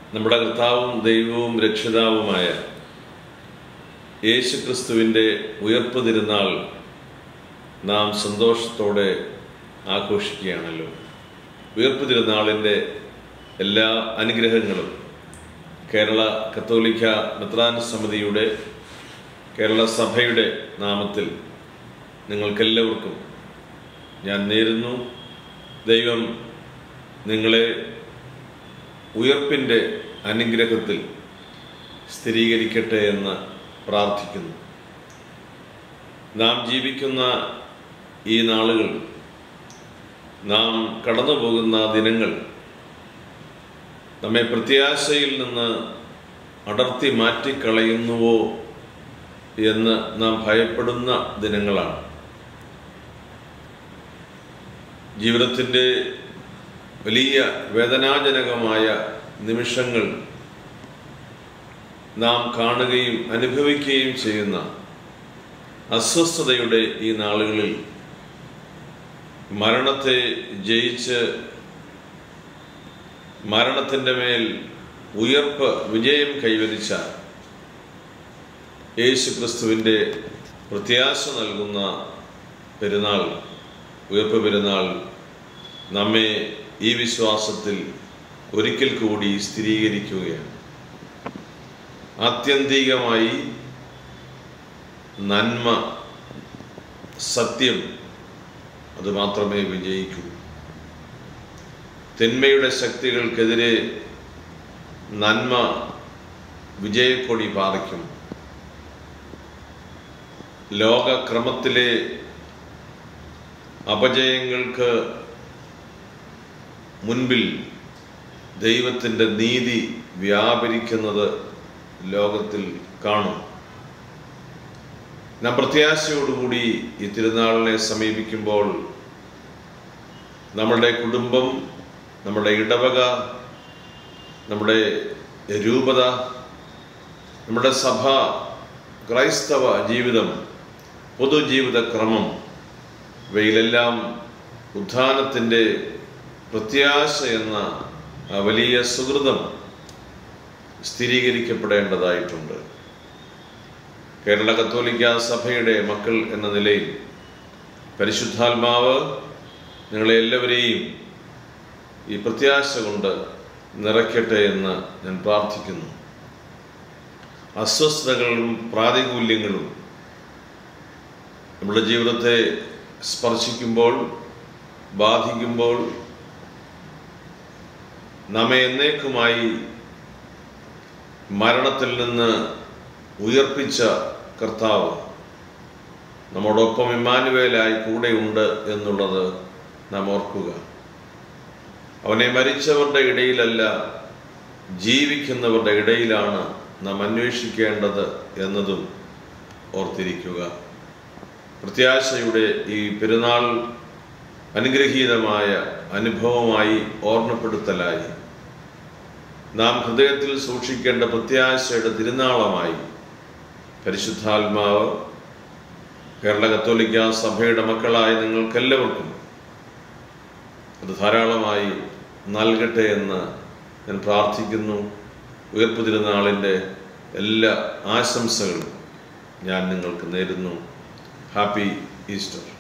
നമ്മുടെ കർത്താവും ദൈവവും രക്ഷിതാവുമായ യേശുക്രിസ്തുവിൻ്റെ ഉയർപ്പ് തിരുനാൾ നാം സന്തോഷത്തോടെ ആഘോഷിക്കുകയാണല്ലോ ഉയർപ്പ് തിരുനാളിൻ്റെ എല്ലാ അനുഗ്രഹങ്ങളും കേരള കത്തോലിക്ക മെത്രാൻ സമിതിയുടെ കേരള സഭയുടെ നാമത്തിൽ നിങ്ങൾക്കെല്ലാവർക്കും ഞാൻ നേരുന്നു ദൈവം നിങ്ങളെ ഉയർപ്പിൻ്റെ അനുഗ്രഹത്തിൽ സ്ഥിരീകരിക്കട്ടെ എന്ന് പ്രാർത്ഥിക്കുന്നു നാം ജീവിക്കുന്ന ഈ നാളുകൾ നാം കടന്നു പോകുന്ന ദിനങ്ങൾ നമ്മെ പ്രത്യാശയിൽ നിന്ന് അടർത്തി മാറ്റിക്കളയുന്നുവോ എന്ന് നാം ഭയപ്പെടുന്ന ദിനങ്ങളാണ് ജീവിതത്തിൻ്റെ വലിയ വേദനാജനകമായ നിമിഷങ്ങൾ നാം കാണുകയും അനുഭവിക്കുകയും ചെയ്യുന്ന അസ്വസ്ഥതയുടെ ഈ നാളുകളിൽ മരണത്തെ ജയിച്ച് മരണത്തിൻ്റെ മേൽ ഉയർപ്പ് വിജയം കൈവരിച്ച യേശു ക്രിസ്തുവിൻ്റെ പ്രത്യാശ നൽകുന്ന പെരുന്നാൾ ഉയർപ്പ് പെരുന്നാൾ നമ്മെ ഈ വിശ്വാസത്തിൽ ഒരിക്കൽ കൂടി സ്ഥിരീകരിക്കുകയാണ് ആത്യന്തികമായി നന്മ സത്യം അത് മാത്രമേ വിജയിക്കൂ തിന്മയുടെ ശക്തികൾക്കെതിരെ നന്മ വിജയക്കൊടി പാറിക്കും ലോകക്രമത്തിലെ അപജയങ്ങൾക്ക് മുൻപിൽ ദൈവത്തിൻ്റെ നീതി വ്യാപരിക്കുന്നത് ലോകത്തിൽ കാണും നാം പ്രത്യാശയോടുകൂടി ഈ തിരുനാളിനെ സമീപിക്കുമ്പോൾ നമ്മുടെ കുടുംബം നമ്മുടെ ഇടവക നമ്മുടെ രൂപത നമ്മുടെ സഭ ക്രൈസ്തവ ജീവിതം പൊതുജീവിത ക്രമം ഇവയിലെല്ലാം ഉത്ഥാനത്തിൻ്റെ പ്രത്യാശ എന്ന ആ വലിയ സുഹൃതം സ്ഥിരീകരിക്കപ്പെടേണ്ടതായിട്ടുണ്ട് കേരള കത്തോലിക്ക സഭയുടെ മക്കൾ എന്ന നിലയിൽ പരിശുദ്ധാത്മാവ് നിങ്ങളെ എല്ലാവരെയും ഈ പ്രത്യാശ കൊണ്ട് നിറയ്ക്കട്ടെ എന്ന് ഞാൻ പ്രാർത്ഥിക്കുന്നു അസ്വസ്ഥതകളും പ്രാതികൂല്യങ്ങളും നമ്മുടെ ജീവിതത്തെ സ്പർശിക്കുമ്പോൾ ബാധിക്കുമ്പോൾ നമ്മെ എന്നേക്കുമായി മരണത്തിൽ നിന്ന് ഉയർപ്പിച്ച കർത്താവ് നമ്മോടൊപ്പം ഇമ്മാനുവേലായി കൂടെയുണ്ട് എന്നുള്ളത് നാം ഓർക്കുക അവനെ മരിച്ചവരുടെ ഇടയിലല്ല ജീവിക്കുന്നവരുടെ ഇടയിലാണ് നാം അന്വേഷിക്കേണ്ടത് എന്നതും ഓർത്തിരിക്കുക പ്രത്യാശയുടെ ഈ പെരുന്നാൾ അനുഗ്രഹീതമായ അനുഭവമായി ഓർമ്മപ്പെടുത്തലായി നാം ഹൃദയത്തിൽ സൂക്ഷിക്കേണ്ട പ്രത്യാശയുടെ തിരുനാളമായി പരിശുദ്ധാത്മാവ് കേരള കത്തോലിക്ക സഭയുടെ മക്കളായ നിങ്ങൾക്കെല്ലാവർക്കും അത് ധാരാളമായി നൽകട്ടെ എന്ന് ഞാൻ പ്രാർത്ഥിക്കുന്നു ഉയർപ്പ് തിരുനാളിൻ്റെ എല്ലാ ആശംസകളും ഞാൻ നിങ്ങൾക്ക് നേരുന്നു ഹാപ്പി ഈസ്റ്റർ